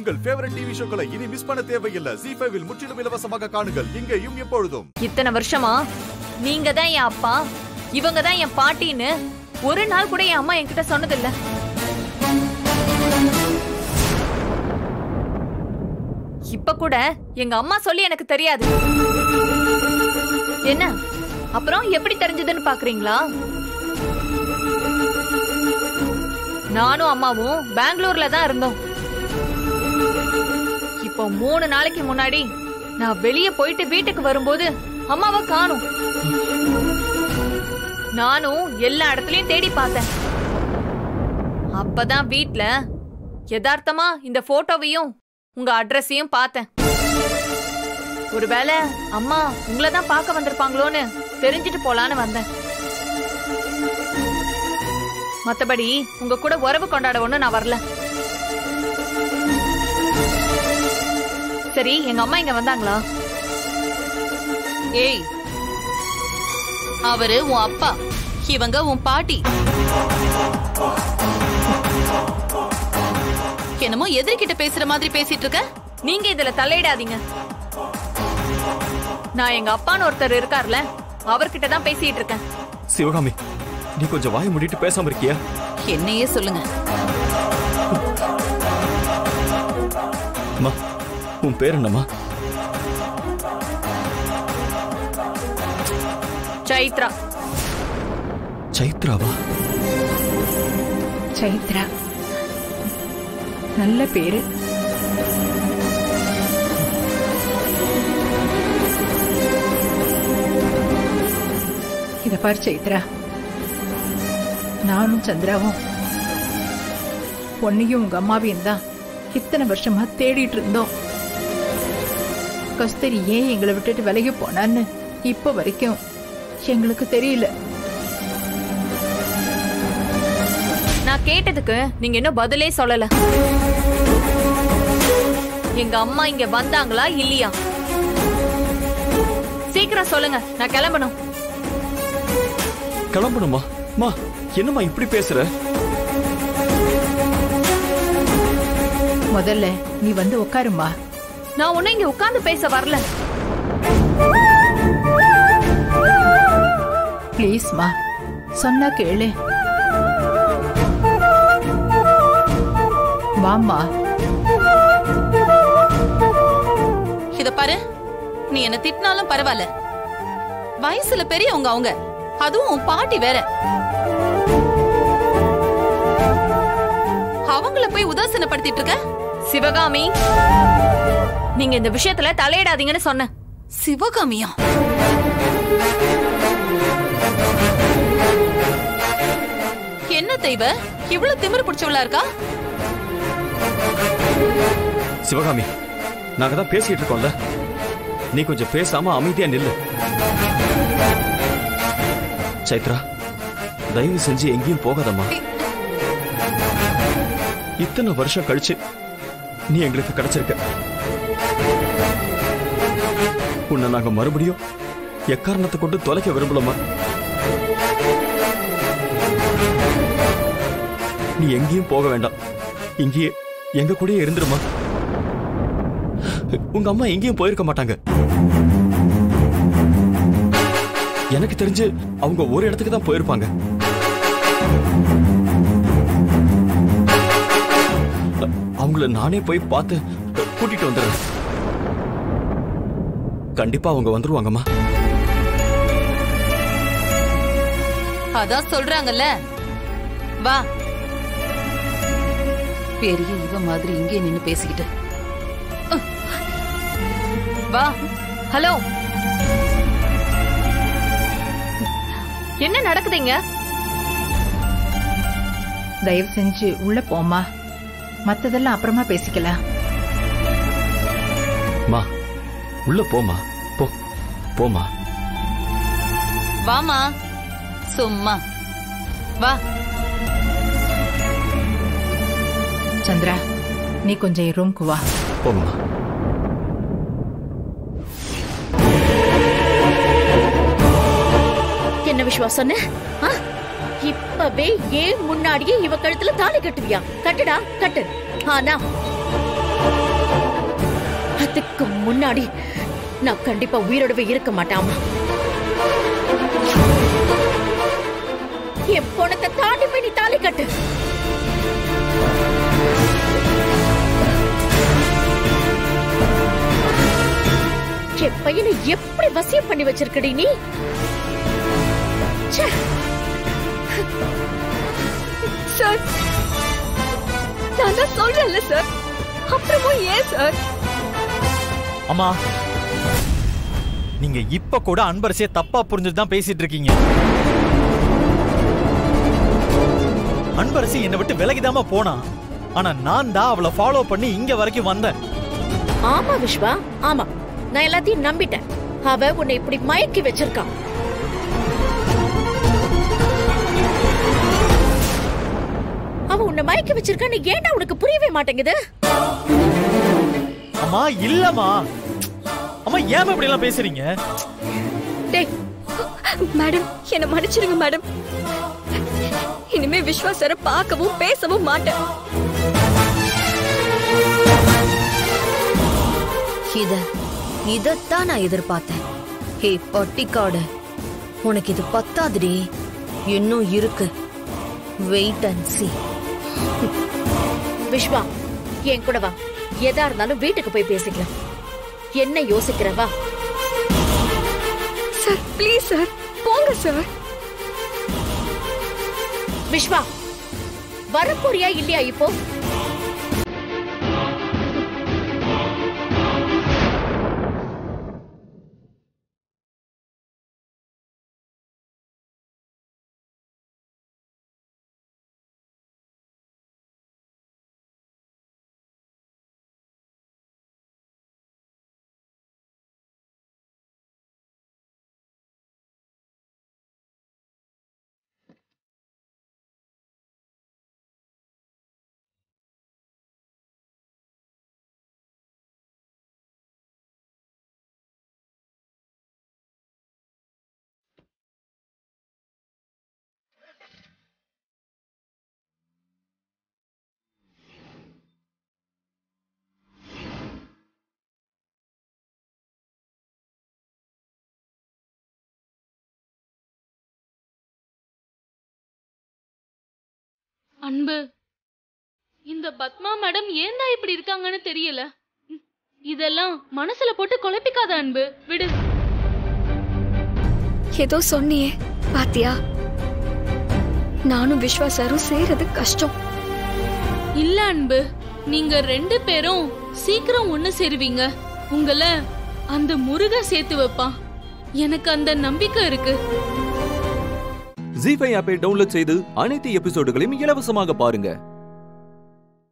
உங்கள் favourite TV ஷோக்களை இனி miss பண்ண தேவையில்லை ஜி ஃபைவில் முற்றிலும் இலவசமாக காணுங்கள் இங்கேயும் எப்பொழுதும் இத்தனை வருஷமா நீங்க தான் என் அப்பா இவங்க தான் என் பாட்டின்னு ஒரு நாள் கூட என் அம்மா என்கிட்ட சொன்னதில்ல இப்ப கூட எங்க அம்மா சொல்லி எனக்கு தெரியாது என்ன அப்புறம் எப்படி தெரிஞ்சதுன்னு பாக்குறீங்களா நானும் அம்மாவும் பெங்களூர்ல தான் இருந்தோம் இப்போ மூணு நாளைக்கு முன்னாடி நான் வெளியே போயிட்டு வீட்டுக்கு வரும்போது அம்மாவை காணும் நானும் எல்லா இடத்துலயும் தேடி பார்த்தேன் அப்பதான் வீட்ல யதார்த்தமா இந்த போட்டோவையும் உங்க அட்ரஸையும் பார்த்தேன் ஒருவேளை அம்மா உங்களை தான் பார்க்க வந்திருப்பாங்களோன்னு தெரிஞ்சுட்டு போலான்னு வந்தேன் மத்தபடி உங்க கூட உறவு கொண்டாட ஒண்ணு நான் வரல சரி எங்க அம்மா இங்க வந்தாங்களா ஏய் அவரு உன் அப்பா இவங்க உன் பாட்டி என்னமோ எதிர்கிட்ட பேசுற மாதிரி பேசிட்டு இருக்க நீங்க இதுல தலையிடாதீங்க நான் எங்க அப்பான்னு ஒருத்தர் இருக்கார்ல அவர்கிட்ட தான் பேசிட்டு இருக்கேன் சிவகாமி நீ கொஞ்சம் வாய மூடிட்டு பேசாம இருக்கியா என்னையே சொல்லுங்க அம்மா உன் பேர் என்னம்மா சைத்ரா சைத்ராவா சைத்ரா நல்ல பேரு இத பாரு சைத்ரா நானும் சந்திராவும் உன்னையும் உங்க அம்மாவையும் தான் இத்தனை வருஷமா தேடிட்டு இருந்தோம் கஸ்தரி ஏன் எங்களை விட்டுட்டு விலகி போனான்னு இப்ப வரைக்கும் எங்களுக்கு தெரியல நான் கேட்டதுக்கு நீங்க இன்னும் பதிலே சொல்லல எங்க அம்மா இங்க வந்தாங்களா இல்லையா சீக்கிரம் சொல்லுங்க நான் கிளம்பணும் கிளம்பணுமா மா என்னம்மா இப்படி பேசுற முதல்ல நீ வந்து உட்காருமா நான் ஒன்னும் இங்க உட்கார்ந்து பேச வரல ப்ளீஸ்மா சொன்னா கேளு வாம்மா இத பாரு நீ என்ன திட்டினாலும் பரவாயில்ல வயசுல பெரியவங்க அவங்க அதுவும் உன் பாட்டி வேற அவங்கள போய் உதாசீனப்படுத்திட்டு இருக்க சிவகாமி நீங்க இந்த விஷயத்துல தலையிடாதீங்கன்னு சொன்னேன் சிவகாமியா என்ன தெய்வ இவ்வளவு திமிரு பிடிச்சவளா இருக்கா சிவகாமி நாங்க தான் பேசிட்டு இருக்கோம்ல நீ கொஞ்சம் பேசாம அமைதியா நில்லு சைத்ரா தயவு செஞ்சு எங்கேயும் போகாதம்மா இத்தனை வருஷம் கழிச்சு நீ எங்களுக்கு கிடைச்சிருக்க உன்னை நாங்க மறுபடியும் எக்காரணத்தை கொண்டு தொலைக்க விரும்பலமா நீ எங்கேயும் போக வேண்டாம் இங்கேயே எங்க கூடயே இருந்துருமா உங்க அம்மா எங்கேயும் போயிருக்க மாட்டாங்க எனக்கு தெரிஞ்சு அவங்க ஒரு இடத்துக்கு தான் போயிருப்பாங்க அவங்கள நானே போய் பார்த்து கூட்டிட்டு வந்துடுறேன் கண்டிப்பா அவங்க வந்துருவாங்கம்மா அதான் சொல்றாங்கல்ல வா பெரிய இவ மாதிரி இங்கே நின்னு பேசிக்கிட்டு வா ஹலோ என்ன நடக்குதுங்க தயவு செஞ்சு உள்ள போம்மா மத்ததெல்லாம் அப்புறமா பேசிக்கலாம் மா உள்ள போமா போ போமா வாமா சும்மா வா சந்திரா நீ கொஞ்சம் என் ரூம்க்கு வா போங்கம்மா என்ன விசுவாசம் இப்பவே ஏன் முன்னாடியே இவ கழுத்துல தாலி கட்டுவியா கட்டுடா கட்டு ஆனா முன்னாடி நான் கண்டிப்பா உயிரோடவே இருக்க மாட்டாமா என் பொணத்தை தாண்டி போய் நீ தாலி கட்டு என் பையனை எப்படி வசியம் பண்ணி வச்சிருக்கடி நீ ச்சே சார் நான் தான் சொல்றேன்ல சார் அப்புறமும் ஏன் சார் அம்மா நீங்க இப்ப கூட அன்பரசிய தப்பா புரிஞ்சுட்டு தான் பேசிட்டு இருக்கீங்க அன்பரசி என்னை விட்டு விலகிதாம போனா ஆனா நான் தான் அவளை ஃபாலோ பண்ணி இங்க வரைக்கும் வந்தேன் ஆமா விஸ்வா ஆமா நான் எல்லாத்தையும் நம்பிட்டேன் அவ உன்னை இப்படி மயக்கி வச்சிருக்கான் அவ உன்னை மயக்கி வச்சிருக்கான்னு ஏன்டா உனக்கு புரியவே மாட்டேங்குது அம்மா இல்லம்மா அம்மா ஏன் இப்படி எல்லாம் பேசுறீங்க டேய் மேடம் என்ன மன்னிச்சிருங்க மேடம் இனிமே விஸ்வாசர பார்க்கவும் பேசவும் மாட்டேன் இத இதத்தான் நான் எதிர்பார்த்தேன் ஹே பட்டிக்காடு உனக்கு இது பத்தாதுடி இன்னும் இருக்கு வெயிட் அண்ட் see விஸ்வா என் கூட வா எதா இருந்தாலும் வீட்டுக்கு போய் பேசிக்கலாம் என்ன யோசிக்கிற வா சார் ப்ளீஸ் சார் போங்க சார் விஸ்வா வரப்போறியா இல்லையா இப்போ அன்பு இந்த பத்மா மேடம் ஏன் தான் இப்படி இருக்காங்கன்னு தெரியல ம், இதெல்லாம் மனசுல போட்டு குழப்பிக்காத அன்பு விடு ஏதோ சொன்னியே பாத்தியா நானும் விஸ்வாசாரும் செய்யறது கஷ்டம் இல்ல அன்பு நீங்க ரெண்டு பேரும் சீக்கிரம் ஒண்ணு சேருவீங்க உங்களை அந்த முருக சேர்த்து வைப்பான் எனக்கு அந்த நம்பிக்கை இருக்கு ஜி ஃபைவ் ஆப்பை டவுன்லோட் செய்து அனைத்து எபிசோடுகளையும் இலவசமாக பாருங்க